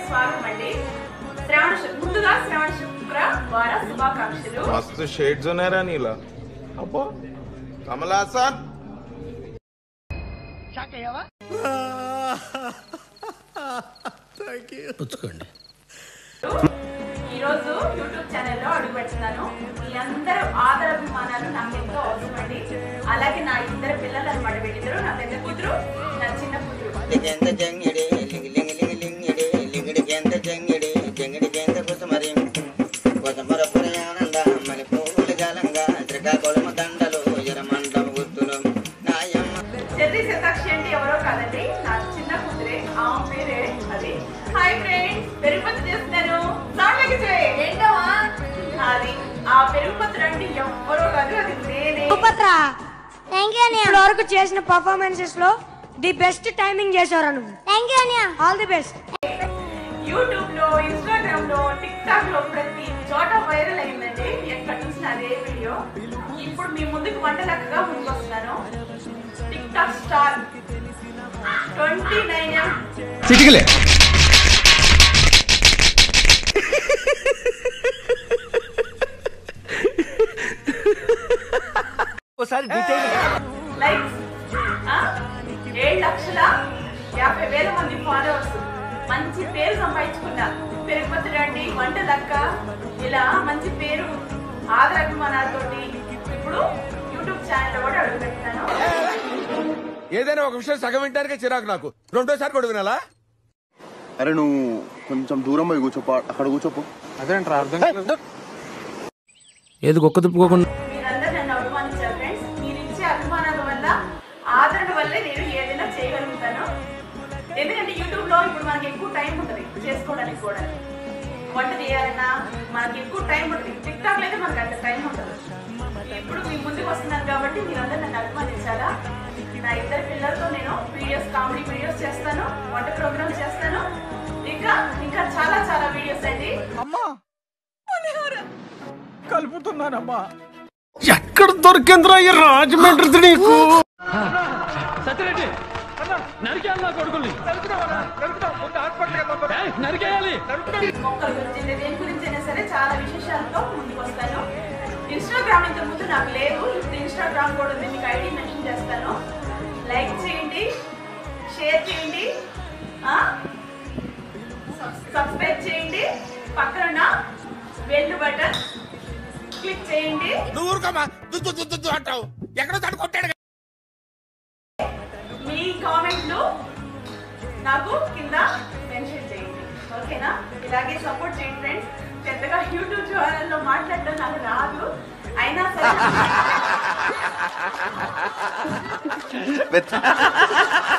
స్వాగతం అండి శ్రావణ శు- ముందుగా శ్రావణ శుక్ర వార శుభాకాంక్షలు मस्त शेड्स ఉన్నారా నీలా అబ్బో కమలాసన్ పుచ్చుకోండి ఈ రోజు యూట్యూబ్ ఛానల్లో అడుగు పెడుతున్నాను మీ అందరూ ఆదరాభిమానాలు నాకు ఎంతో అవసరమండి అలాగే నా ఇద్దరు పిల్లలు అనమాట వీళ్ళిద్దరు నా పెద్ద కూతురు నా చిన్న కూతురు లింగిడెంత జంగిడి లింగి లింగి లింగి లింగిడి లింగిడికెంత జంగిడి జంగిడికెంత కుసుమరి కుసుమర పురయానంద మలి పూల జాలంగా శ్రీకాకుళము దండలు ఎరమండం గుర్తులు నాయమ్మ చెర్రీ శతాక్షి అంటే ఎవరో కాదండి నా చిన్న కూతురే ఆమె పేరే అది హాయ్ ఫ్రెండ్స్ పెరుగుపత్తి చేస్తున్నాను సాట్లకి చేయి ఏంటమ్మా అది ఆ పెరుగుపత్తి అంటే ఎవరో కాదు అది నేనే సూపర్ రా థ్యాంక్ యూ అన్నయ్య ఇప్పటి వరకు చేసిన పర్ఫార్మెన్సెస్ లో ది బెస్ట్ టైమింగ్ చేశారు నువ్వు థ్యాంక్ యూ అన్నయ్య ఆల్ ది బెస్ట్ యూట్యూబ్ లో ఇన్స్టాగ్రామ్ లో టిక్ టాక్ లో ప్రతి చోట వైరల్ అయిందండి ఎక్కడ చూసిన అదే వీడియో ఇప్పుడు మీ ముందుకు వంటలక్కగా ముందుకు వస్తున్నాను TikTok star twenty nine M చిటికలే ఒకసారి డీటెయిల్ లైక్స్ ఏడు లక్షల యాభై వేల మంది ఫాలోవర్స్ మంచి పేరు సంపాదించుకున్నా పెరుగుపతి రండి వంట లక్క ఇలా మంచి పేరు ఆదర అభిమానాలతోటి ఇప్పుడు యూట్యూబ్ ఛానల్ కూడా అడుగు పెట్టాను ఏదైనా ఒక విషయం సగం వింటానికే చిరాకు నాకు రెండోసారి కూడా వినాలా అరే నువ్వు కొంచెం దూరం పోయి కూర్చోపో అక్కడ కూర్చోపో ఏది గొక్క తిప్పుకోకుండా మీరందరూ నన్ను అభిమానించారు ఫ్రెండ్స్ మీరు ఇచ్చే అభిమానాల వల్ల ఆదరణ వల్లే నేను ఏదైనా చేయగలుగుతాను ఎందుకంటే యూట్యూబ్ లో ఇప్పుడు మనకి ఎక్కువ టైం ఉంటుంది చేసుకోవడానికి కూడా వంట చేయాలన్నా మనకి ఎక్కువ టైం ఉంటుంది టిక్ టాక్ అయితే మనకి అంత టైం ఉంటుంది ఇప్పుడు మీ ముందుకు వస్తున్నాను కాబట్టి మీరందరూ నన్ను అభిమానించాలా నా ఇద్దరు పిల్లలతో నేను వీడియోస్ కామెడీ వీడియోస్ చేస్తాను వంట ప్రోగ్రామ్స్ చేస్తాను ఇంకా ఇంకా చాలా చాలా వీడియోస్ అండి కలుపుతున్నానమ్మా ఎక్కడ దొరికిందిరా ఈ రాజమండ్రి నీకు మొక్కల గురించి దేని గురించి అయినా సరే చాలా విశేషాలతో ముందుకు వస్తాను ఇన్స్టాగ్రామ్ ఇంత ముందు నాకు లేదు ఇప్పుడు ఇన్స్టాగ్రామ్ కూడా ఉంది మీకు ఐడి మెన్షన్ చేస్తాను లైక్ చేయండి షేర్ చేయండి ఆ? సబ్- సబ్స్క్రైబ్ చేయండి పక్కన బెల్ బటన్ క్లిక్ చేయండి నువ్వు ఊరుకోమా దుద్దు దుద్దు దుద్దు అంటావు ఎక్కడో తడు కొట్టాడు మీ కామెంట్లు నాకు కింద మెన్షన్ చేయండి ఓకేనా ఇలాగే సపోర్ట్ చేయండి ఫ్రెండ్స్ పెద్దగా యూట్యూబ్ ఛానల్లో మాట్లాడడం నాకు రాదు అయినా సరే